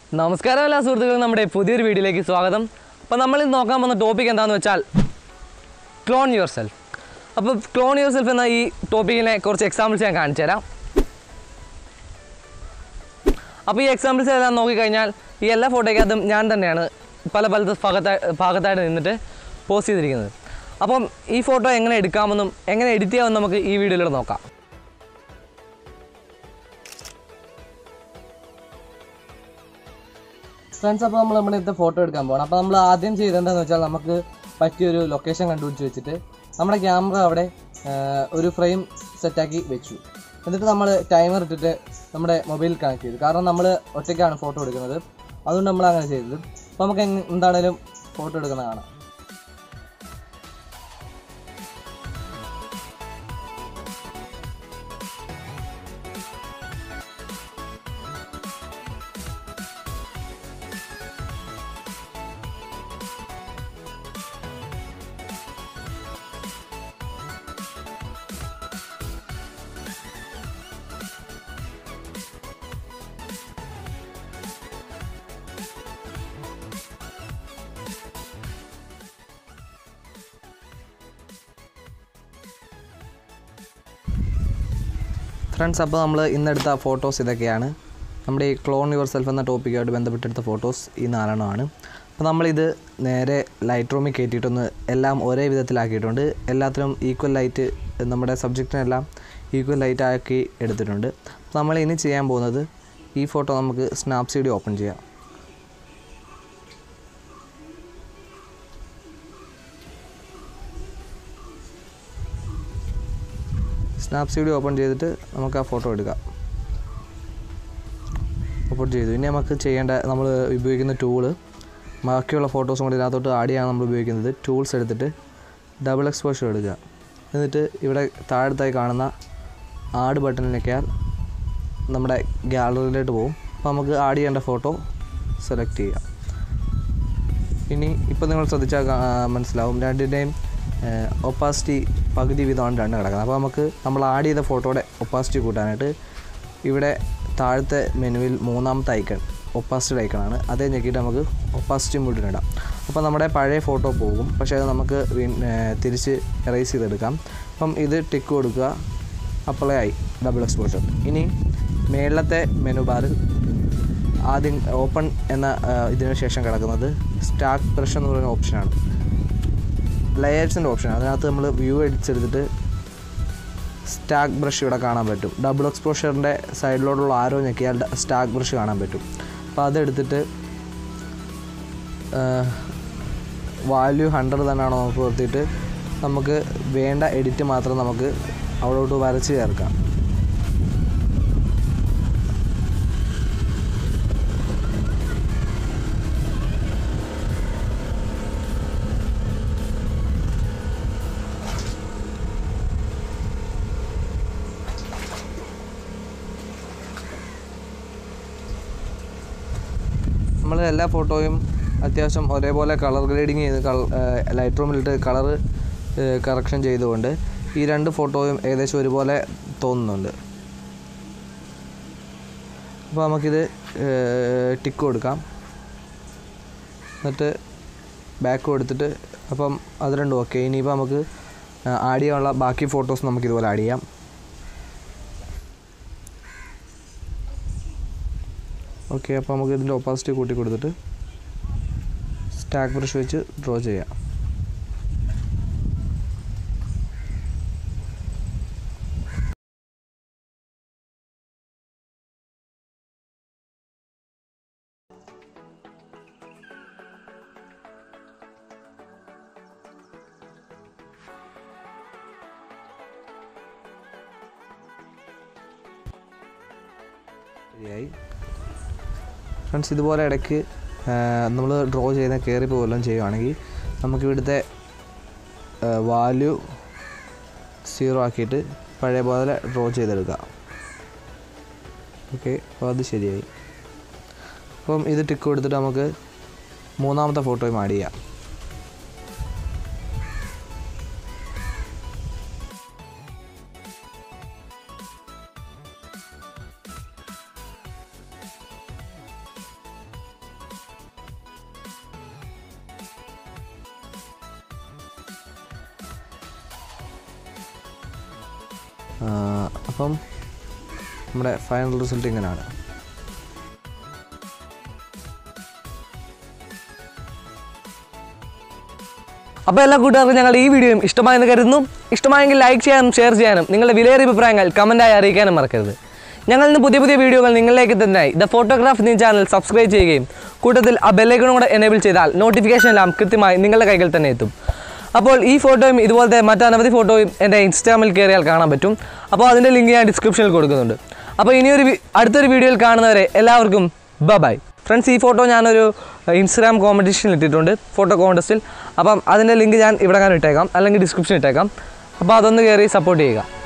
നമസ്കാരം എല്ലാ സുഹൃത്തുക്കളും നമ്മുടെ പുതിയൊരു വീഡിയോയിലേക്ക് സ്വാഗതം അപ്പോൾ നമ്മൾ ഇന്ന് നോക്കാൻ പോകുന്ന ടോപ്പിക് എന്താണെന്ന് വെച്ചാൽ ക്ലോൺ യുവർ സെൽഫ് അപ്പോൾ ക്ലോൺ യുവർ സെൽഫ് എന്ന ഈ ടോപ്പിക്കിനെ കുറച്ച് എക്സാമ്പിൾസ് ഞാൻ കാണിച്ചു തരാം അപ്പോൾ ഈ എക്സാമ്പിൾസ് എല്ലാം നോക്കിക്കഴിഞ്ഞാൽ ഈ എല്ലാ ഫോട്ടോയ്ക്കകത്തും ഞാൻ തന്നെയാണ് പല പല ഭാഗത്തായി ഭാഗത്തായിട്ട് നിന്നിട്ട് പോസ്റ്റ് ചെയ്തിരിക്കുന്നത് അപ്പം ഈ ഫോട്ടോ എങ്ങനെ എടുക്കാമെന്നും എങ്ങനെ എഡിറ്റ് ചെയ്യാമെന്നും നമുക്ക് ഈ വീഡിയോയിലൂടെ നോക്കാം ഫ്രണ്ട്സ് അപ്പോൾ നമ്മൾ നമ്മുടെ ഇന്നത്തെ ഫോട്ടോ എടുക്കാൻ പോകണം അപ്പോൾ നമ്മൾ ആദ്യം ചെയ്തതെന്താണെന്ന് വെച്ചാൽ നമുക്ക് പറ്റിയൊരു ലൊക്കേഷൻ കണ്ടുപിടിച്ച് വെച്ചിട്ട് നമ്മുടെ ക്യാമറ അവിടെ ആ, ഒരു ഫ്രെയിം സെറ്റാക്കി വെച്ചു എന്നിട്ട് നമ്മൾ ടൈമർ ഇട്ടിട്ട് നമ്മുടെ മൊബൈൽ കണക്ട് ചെയ്തു കാരണം നമ്മൾ ഒറ്റയ്ക്കാണ് ഫോട്ടോ എടുക്കുന്നത് അതുകൊണ്ട് നമ്മൾ അങ്ങനെ ചെയ്തത് അപ്പോൾ നമുക്ക് എങ് എന്താണേലും ഫോട്ടോ എടുക്കുന്ന കാണാം ഫ്രണ്ട്സ് അപ്പോൾ നമ്മൾ ഇന്നെടുത്ത ഫോട്ടോസ് ഇതൊക്കെയാണ് നമ്മുടെ ഈ ക്ലോൺ യുവർ സെൽഫ് എന്ന ടോപ്പിക്കുമായിട്ട് ബന്ധപ്പെട്ടെടുത്ത ഫോട്ടോസ് ഈ നാലെണ്ണമാണ് അപ്പോൾ നമ്മളിത് നേരെ ലൈറ്റ് റൂമിൽ കയറ്റിയിട്ടൊന്ന് എല്ലാം ഒരേ വിധത്തിലാക്കിയിട്ടുണ്ട് എല്ലാത്തിനും ഈക്വൽ ലൈറ്റ് നമ്മുടെ സബ്ജക്റ്റിനെല്ലാം ഈക്വൽ ലൈറ്റ് ആക്കി എടുത്തിട്ടുണ്ട് അപ്പോൾ നമ്മൾ ഇനി ചെയ്യാൻ പോകുന്നത് ഈ ഫോട്ടോ നമുക്ക് സ്നാപ്സീഡി ഓപ്പൺ ചെയ്യാം സ്നാപ്സീഡി ഓപ്പൺ ചെയ്തിട്ട് നമുക്ക് ആ ഫോട്ടോ എടുക്കാം ഓപ്പൺ ചെയ്തു ഇനി നമുക്ക് ചെയ്യേണ്ട നമ്മൾ ഉപയോഗിക്കുന്ന ടൂള് ബാക്കിയുള്ള ഫോട്ടോസും കൂടി ഇതിനകത്തോട്ട് ആഡ് ചെയ്യാൻ നമ്മൾ ഉപയോഗിക്കുന്നത് ടൂൾസ് എടുത്തിട്ട് ഡബിൾ എക്സ്പോഷർ എടുക്കുക എന്നിട്ട് ഇവിടെ താഴത്തായി കാണുന്ന ആഡ് ബട്ടണിൽ ഞെക്കിയാൽ നമ്മുടെ ഗാലറിയിലോട്ട് പോകും അപ്പോൾ നമുക്ക് ആഡ് ചെയ്യേണ്ട ഫോട്ടോ സെലക്ട് ചെയ്യാം ഇനി ഇപ്പോൾ നിങ്ങൾ ശ്രദ്ധിച്ചാൽ കാ- മനസ്സിലാവും രണ്ടിൻ്റെയും ഒപ്പാസിറ്റി പകുതി വീതമാണ് രണ്ട് കിടക്കുന്നത് അപ്പോൾ നമുക്ക് നമ്മൾ ആഡ് ചെയ്ത ഫോട്ടോയുടെ ഒപ്പാസിറ്റി കൂട്ടാനായിട്ട് ഇവിടെ താഴത്തെ മെനുവിൽ മൂന്നാമത്തെ ഐക്കൺ ഒപ്പാസിറ്റി ഐക്കണാണ് അതേ ഞെക്കിയിട്ട് നമുക്ക് ഒപ്പാസിറ്റി മുഴുവൻ ഇടാം അപ്പോൾ നമ്മുടെ പഴയ ഫോട്ടോ പോകും പക്ഷേ അത് നമുക്ക് വീ- ഏർ തിരിച്ച് എറേസ് ചെയ്തെടുക്കാം അപ്പം ഇത് ടിക്ക് കൊടുക്കുക അപ്ലൈ ആയി ഡബിൾ എക്സ്പോഷർ ഇനി മേളത്തെ മെനു ബാറിൽ ആദ്യം ഓപ്പൺ എന്ന ആ, ഇതിന് ശേഷം കിടക്കുന്നത് സ്റ്റാക്ക് ബ്രഷ് എന്ന് പറയുന്ന ഓപ്ഷനാണ് ലെയേഴ്സിൻ്റെ ഓപ്ഷൻ അതിനകത്ത് നമ്മൾ വ്യൂ അടിച്ചെടുത്തിട്ട് സ്റ്റാക്ക് ബ്രഷ് ഇവിടെ കാണാൻ പറ്റും ഡബിൾ എക്സ്പോഷറിൻ്റെ സൈഡിലോട്ടുള്ള ആരോ ഞെക്കിയാൽ സ്റ്റാക്ക് ബ്രഷ് കാണാൻ പറ്റും അപ്പോൾ അതെടുത്തിട്ട് വാല്യൂ ഹൺഡ്രഡ് തന്നെയാണോ നമുക്ക് നിർത്തിയിട്ട് നമുക്ക് വേണ്ട എഡിറ്റ് മാത്രം നമുക്ക് അവിടോട്ട് വരച്ച് ചേർക്കാം നമ്മൾ എല്ലാ ഫോട്ടോയും അത്യാവശ്യം ഒരേപോലെ കളർ ഗ്രേഡിങ് ചെയ്ത് ലൈറ്റ് റൂമിലിട്ട് കളർ കറക്ഷൻ ചെയ്തുകൊണ്ട് ഈ രണ്ട് ഫോട്ടോയും ഏകദേശം ഒരുപോലെ തോന്നുന്നുണ്ട് അപ്പോൾ നമുക്കിത് ടിക്ക് കൊടുക്കാം എന്നിട്ട് ബാക്ക് കൊടുത്തിട്ട് അപ്പം അത് രണ്ടും ഓക്കെ ഇനിയിപ്പോൾ നമുക്ക് ആഡ് ചെയ്യാനുള്ള ബാക്കി ഫോട്ടോസ് നമുക്ക് ഇതുപോലെ ആഡ് ചെയ്യാം ഓക്കെ അപ്പോൾ നമുക്ക് ഇതിൻ്റെ ഒപ്പാസിറ്റി കൂട്ടി കൊടുത്തിട്ട് സ്റ്റാക്ക് ബ്രഷ് വെച്ച് ഡ്രോ ചെയ്യാം ശരിയായി ഫ്രണ്ട്സ് ഇതുപോലെ ഇടയ്ക്ക് നമ്മൾ ഡ്രോ ചെയ്യുന്ന കയറി പോലും ചെയ്യുവാണെങ്കിൽ നമുക്ക് ഇവിടുത്തെ വാല്യൂ സീറോ ആക്കിയിട്ട് പഴയ പോലെ ഡ്രോ ചെയ്തെടുക്കാം ഓക്കെ അപ്പോൾ അത് ശരിയായി അപ്പം ഇത് ടിക്ക് കൊടുത്തിട്ട് നമുക്ക് മൂന്നാമത്തെ ഫോട്ടോയും ആഡ് ചെയ്യാം അപ്പം നമ്മുടെ ഫൈനൽ റിസൾട്ട് ഇങ്ങനെയാണ് അപ്പോൾ എല്ലാ കൂട്ടുകാർക്കും ഞങ്ങളുടെ ഈ വീഡിയോയും ഇഷ്ടമായെന്ന് കരുതുന്നു ഇഷ്ടമായെങ്കിൽ ലൈക്ക് ചെയ്യാനും ഷെയർ ചെയ്യാനും നിങ്ങളുടെ വിലയേറിയ അഭിപ്രായങ്ങൾ കമൻറ്റായി അറിയിക്കാനും മറക്കരുത് ഞങ്ങൾ ഇന്ന് പുതിയ പുതിയ വീഡിയോകൾ നിങ്ങളിലേക്ക് തന്നെയായി ദ ഫോട്ടോഗ്രാഫ് നീ ചാനൽ സബ്സ്ക്രൈബ് ചെയ്യുകയും കൂട്ടത്തിൽ ആ ബെല്ലൈക്കണും കൂടെ എനേബിൾ ചെയ്താൽ നോട്ടിഫിക്കേഷൻ എല്ലാം കൃത്യമായി നിങ്ങളുടെ കൈകൾ തന്നെ എത്തും അപ്പോൾ ഈ ഫോട്ടോയും ഇതുപോലത്തെ മറ്റനവധി ഫോട്ടോയും എൻ്റെ ഇൻസ്റ്റാഗ്രാമിൽ കയറിയാൽ കാണാൻ പറ്റും അപ്പോൾ അതിൻ്റെ ലിങ്ക് ഞാൻ ഡിസ്ക്രിപ്ഷനിൽ കൊടുക്കുന്നുണ്ട് അപ്പോൾ ഇനിയൊരു വി- അടുത്തൊരു വീഡിയോയിൽ കാണുന്നവരെ എല്ലാവർക്കും ബ ബൈ ഫ്രണ്ട്സ് ഈ ഫോട്ടോ ഞാനൊരു ഇൻസ്റ്റാഗ്രാം കോമ്പറ്റീഷനിൽ ഇട്ടിട്ടുണ്ട് ഫോട്ടോ കോൺടെസ്റ്റിൽ അപ്പം അതിൻ്റെ ലിങ്ക് ഞാൻ ഇവിടെ ഞാൻ ഇട്ടേക്കാം അല്ലെങ്കിൽ ഡിസ്ക്രിപ്ഷൻ ഇട്ടേക്കാം അപ്പോൾ അതൊന്ന് കയറി സപ്പോർട്ട് ചെയ്യുക